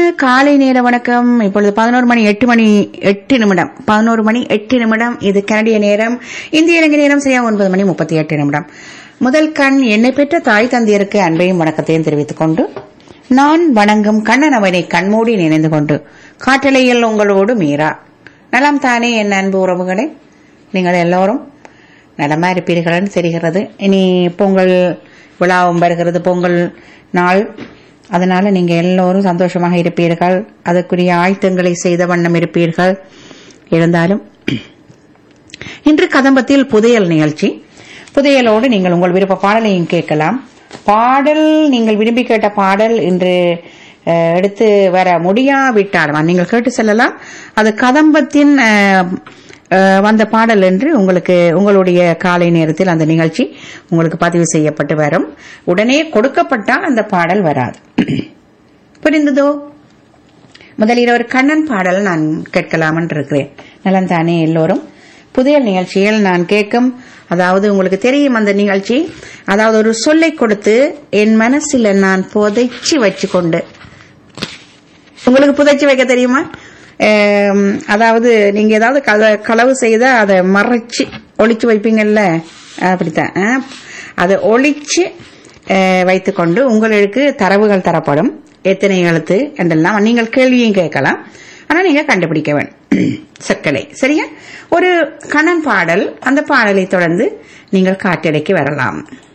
காலை நேர வணக்கம் இப்பொழுது பதினோரு மணி எட்டு மணி எட்டு நிமிடம் பதினோரு மணி எட்டு நிமிடம் இது கனடிய நேரம் இந்திய இலங்கை நேரம் சரியா ஒன்பது மணி முப்பத்தி எட்டு நிமிடம் முதல் கண் என்னை பெற்ற தாய் தந்தையருக்கு அன்பையும் வணக்கத்தையும் தெரிவித்துக் கொண்டு நான் வணங்கும் கண்ணன் அவனை கண்மூடி நினைந்து கொண்டு காற்றலையில் உங்களோடு மீரா நலம் தானே என் அன்பு உறவுகளே நீங்கள் எல்லோரும் நலமா இருப்பீர்கள்னு தெரிகிறது இனி பொங்கல் விழாவும் வருகிறது பொங்கல் நாள் அதனால நீங்க எல்லோரும் சந்தோஷமாக இருப்பீர்கள் அதற்குரிய ஆயத்தங்களை செய்த வண்ணம் இருப்பீர்கள் இருந்தாலும் இன்று கதம்பத்தில் புதையல் நிகழ்ச்சி புதையலோடு நீங்கள் உங்கள் விருப்ப பாடலையும் கேட்கலாம் பாடல் நீங்கள் விரும்பி கேட்ட பாடல் இன்று அஹ், எடுத்து வர முடியாவிட்டாலும் நீங்கள் கேட்டு செல்லலாம் அது கதம்பத்தின் அஹ், அஹ், வந்த பாடல் என்று உங்களுக்கு உங்களுடைய காலை நேரத்தில் அந்த நிகழ்ச்சி உங்களுக்கு பதிவு செய்யப்பட்டு வரும் உடனே கொடுக்கப்பட்டால் அந்த பாடல் வராது புரிந்ததோ முதலில் ஒரு கண்ணன் பாடல் நான் கேட்கலாம் இருக்கிறேன் நலந்தானே எல்லோரும் புதிய நிகழ்ச்சியில் நான் கேட்கும் அதாவது உங்களுக்கு தெரியும் அந்த நிகழ்ச்சி அதாவது ஒரு சொல்லை கொடுத்து என் மனசில் நான் புதைச்சி வச்சுக்கொண்டு உங்களுக்கு புதைச்சி வைக்க தெரியுமா ஆம், அதாவது நீங்க ஏதாவது கல- களவு செய்தா அதை மறைச்சு ஒளிச்சு வைப்பீங்கல்ல அப்படித்தான் ஆ? அதை ஒளிச்சு அஹ், வைத்துக்கொண்டு உங்களுக்கு தரவுகள் தரப்படும் எத்தனை எழுத்து என்றெல்லாம் நீங்கள் கேள்வியும் கேட்கலாம் ஆனா நீங்க கண்டுபிடிக்க வேணும் சொற்களை சரியா ஒரு கண்ணன் பாடல் அந்த பாடலை தொடர்ந்து நீங்கள் காற்றடைக்கு வரலாம்